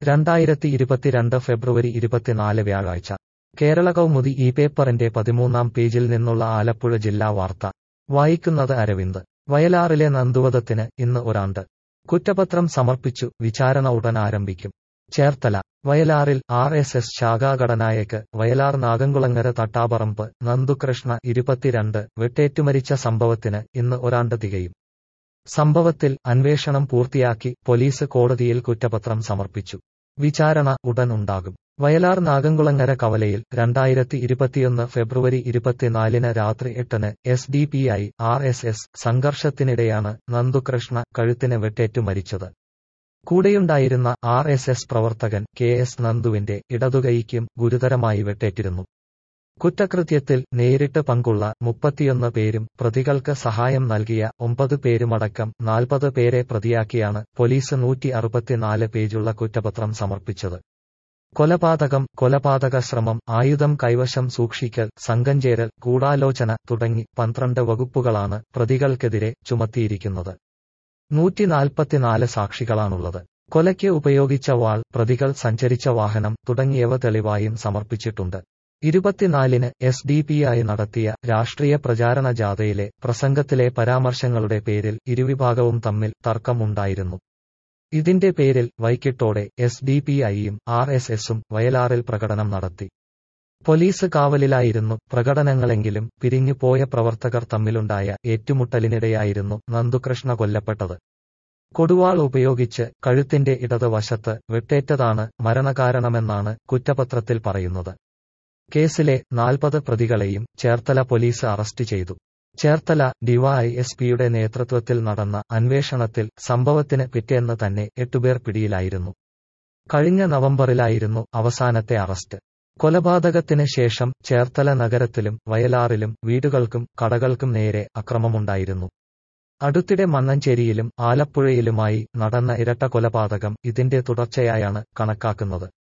രണ്ടായിരത്തി ഇരുപത്തിരണ്ട് ഫെബ്രുവരി ഇരുപത്തിനാല് വ്യാഴാഴ്ച കേരള കൗമുദി ഈ പേപ്പറിന്റെ പതിമൂന്നാം പേജിൽ നിന്നുള്ള ആലപ്പുഴ ജില്ലാ വാർത്ത വായിക്കുന്നത് അരവിന്ദ് വയലാറിലെ നന്ദുവധത്തിന് ഇന്ന് ഒരാണ്ട് കുറ്റപത്രം സമർപ്പിച്ചു വിചാരണ ഉടൻ ആരംഭിക്കും ചേർത്തല വയലാറിൽ ആർ എസ് എസ് ശാഖാഘടനായക്ക് വയലാർ നാഗംകുളങ്ങര തട്ടാപറമ്പ് നന്ദുകൃഷ്ണ ഇരുപത്തിരണ്ട് വെട്ടേറ്റുമരിച്ച സംഭവത്തിന് ഇന്ന് ഒരാണ്ട് തികയും സംഭവത്തിൽ അന്വേഷണം പൂർത്തിയാക്കി പോലീസ് കോടതിയിൽ കുറ്റപത്രം സമർപ്പിച്ചു വിചാരണ ഉടൻ ഉണ്ടാകും വയലാർ നാഗംകുളങ്ങര കവലയിൽ രണ്ടായിരത്തി ഇരുപത്തിയൊന്ന് ഫെബ്രുവരി ഇരുപത്തിനാലിന് രാത്രി എട്ടിന് S D P I R S S സംഘർഷത്തിനിടെയാണ് നന്ദുകൃഷ്ണ കഴുത്തിന് വെട്ടേറ്റു മരിച്ചത് കൂടെയുണ്ടായിരുന്ന ആർ എസ് എസ് പ്രവർത്തകൻ കെ എസ് നന്ദുവിന്റെ ഇടതുകൈക്കും ഗുരുതരമായി വെട്ടേറ്റിരുന്നു കുറ്റകൃത്യത്തിൽ നേരിട്ട് പങ്കുള്ള മുപ്പത്തിയൊന്ന് പേരും പ്രതികൾക്ക് സഹായം നൽകിയ ഒമ്പത് പേരുമടക്കം നാൽപ്പത് പേരെ പ്രതിയാക്കിയാണ് പോലീസ് നൂറ്റി അറുപത്തിനാല് പേജുള്ള കുറ്റപത്രം സമർപ്പിച്ചത് കൊലപാതകം കൊലപാതക ശ്രമം ആയുധം കൈവശം സൂക്ഷിക്കൽ സംഘം ചേരൽ ഗൂഢാലോചന തുടങ്ങി പന്ത്രണ്ട് വകുപ്പുകളാണ് പ്രതികൾക്കെതിരെ ചുമത്തിയിരിക്കുന്നത് നൂറ്റിനാൽപ്പത്തിനാല് സാക്ഷികളാണുള്ളത് കൊലയ്ക്ക് ഉപയോഗിച്ച വാൾ പ്രതികൾ സഞ്ചരിച്ച വാഹനം തുടങ്ങിയവ തെളിവായും സമർപ്പിച്ചിട്ടുണ്ട് ഇരുപത്തിനാലിന് എസ് ഡി പി ആയി നടത്തിയ രാഷ്ട്രീയ പ്രചാരണ ജാഥയിലെ പ്രസംഗത്തിലെ പരാമർശങ്ങളുടെ പേരിൽ ഇരുവിഭാഗവും തമ്മിൽ തർക്കമുണ്ടായിരുന്നു ഇതിന്റെ പേരിൽ വൈകിട്ടോടെ എസ് ഡി പി ഐയും ആർ എസ് എസും വയലാറിൽ പ്രകടനം നടത്തി പോലീസ് കാവലിലായിരുന്നു പ്രകടനങ്ങളെങ്കിലും പിരിഞ്ഞുപോയ പ്രവർത്തകർ തമ്മിലുണ്ടായ ഏറ്റുമുട്ടലിനിടെയായിരുന്നു നന്ദുകൃഷ്ണ കൊല്ലപ്പെട്ടത് കൊടുവാൾ ഉപയോഗിച്ച് കഴുത്തിന്റെ ഇടതുവശത്ത് വെട്ടേറ്റതാണ് മരണകാരണമെന്നാണ് കുറ്റപത്രത്തിൽ പറയുന്നത് കേസിലെ നാൽപ്പത് പ്രതികളെയും ചേർത്തല പോലീസ് അറസ്റ്റ് ചെയ്തു ചേർത്തല ഡിവൈഎസ്പിയുടെ നേതൃത്വത്തിൽ നടന്ന അന്വേഷണത്തിൽ സംഭവത്തിന് പിറ്റേന്ന് തന്നെ എട്ടുപേർ പിടിയിലായിരുന്നു കഴിഞ്ഞ നവംബറിലായിരുന്നു അവസാനത്തെ അറസ്റ്റ് കൊലപാതകത്തിന് ശേഷം ചേർത്തല നഗരത്തിലും വയലാറിലും വീടുകൾക്കും കടകൾക്കും നേരെ അക്രമമുണ്ടായിരുന്നു അടുത്തിടെ മണ്ണഞ്ചേരിയിലും ആലപ്പുഴയിലുമായി നടന്ന ഇരട്ട കൊലപാതകം ഇതിന്റെ തുടർച്ചയായാണ് കണക്കാക്കുന്നത്